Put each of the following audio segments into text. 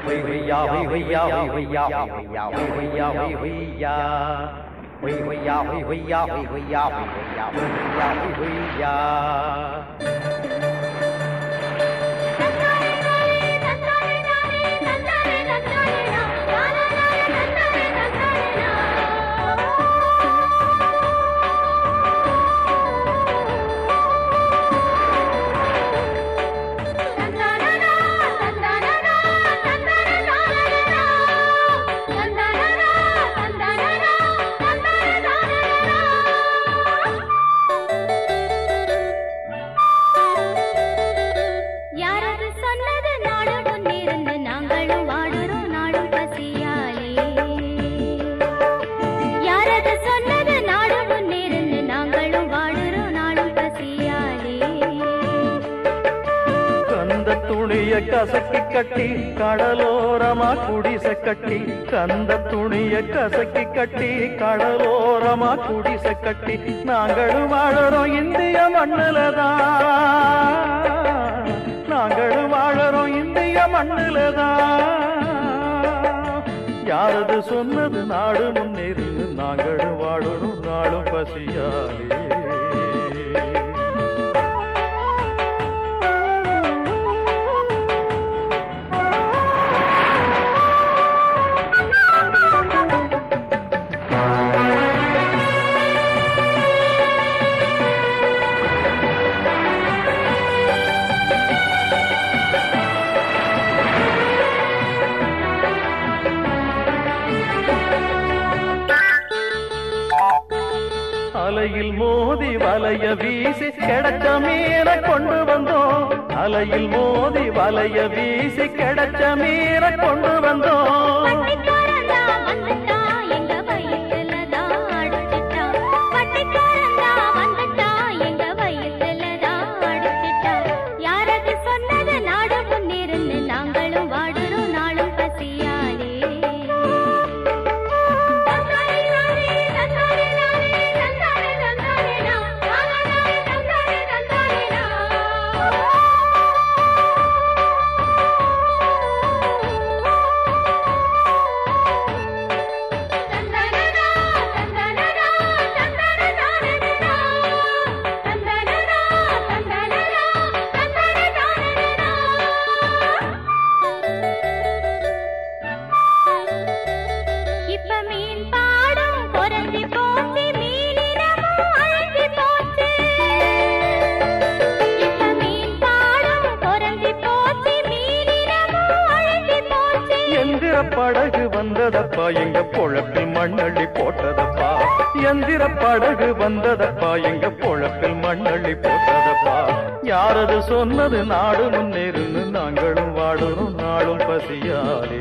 hui hui ya hui hui ya hui hui ya hui hui ya hui hui ya hui hui ya hui hui ya hui hui ya hui hui ya hui hui ya hui hui ya hui hui ya யாரது சொன்னது நாடு முன்னிருந்து நாங்களும் வாடுறோம் நாடும் பசியாலே யாரது சொன்னது நாடு முன்னிருந்து நாங்களும் வாடுறோம் நாடும் பசியாலே கந்த துணிய கசக்கி கட்டி கடலோரமா குடிசை கட்டி கந்த துணிய கசக்கி கட்டி கடலோரமா குடிசை கட்டி நாங்களும் வாழறோம் இந்திய மண்ணுலதான் நாங்களும் வாழறோம் இந்திய மண்ணுலதான் யாரது சொன்னது நாடு முன்னேறிந்து நாங்களும் வாழறோம் நாளும் பசியாலே அலையில் மோதி வலைய வீசி கிடைச்ச மீனை கொண்டு வந்தோம் அலையில் மோதி வலைய வீசி கிடைச்ச மீனை கொண்டு வந்தோம் பட்டிக்காரந்தா வந்துட்டா எங்க வயசுலதான் அடிச்சிட்டா பட்டிக்காரந்தா வந்துட்டா எங்க வயசுலதான் அடிச்சிட்டா யாரது சொன்னது நாடு முன்னிருந்து நாங்களும் வாடுறோம் நாளும் பசியாலே இப்ப மீன் பாடும் குறைஞ்சி போச்சு மீனினமும் அழிஞ்சு போச்சு இப்ப மீன் பாடும் குறைஞ்சி போச்சு மீனினமும் அழிஞ்சு போச்சு எந்திர படகு வந்ததப்பா எங்க பொழப்பில் மண்ணள்ளி போட்டதப்பா எந்திர படகு வந்ததப்பா எங்க பொழப்பில் மண்ணள்ளி போட்டதப்பா யாரது சொன்னது நாடு முன்னேறுன்னு நாங்களும் வாடுறோம் நாளும் பசியாலே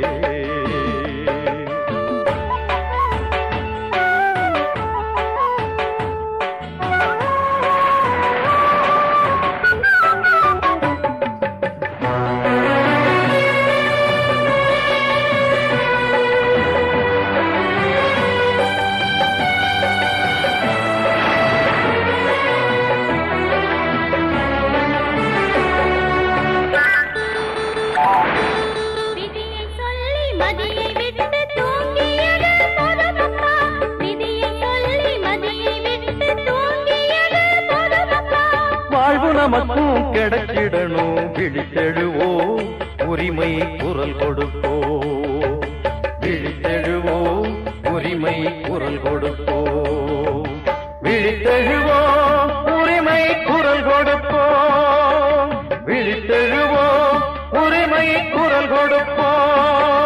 விதியை சொல்லி மதியை விட்டு தூங்கியது பொதுமப்பா விதியை சொல்லி மதியை விட்டு தூங்கியது பொதுமப்பா வாழ்வு நமக்கும் கிடைச்சிடணும் விழித்தெழுவோ உரிமை குரல் கொடுப்போ விழித்தெழுவோ உரிமை குரல் கொடுப்போ விழித்தெழுவோ உரிமை குரல் கொடுப்போ விழித்தெழுவோ உரிமை குரல் கொடுப்போ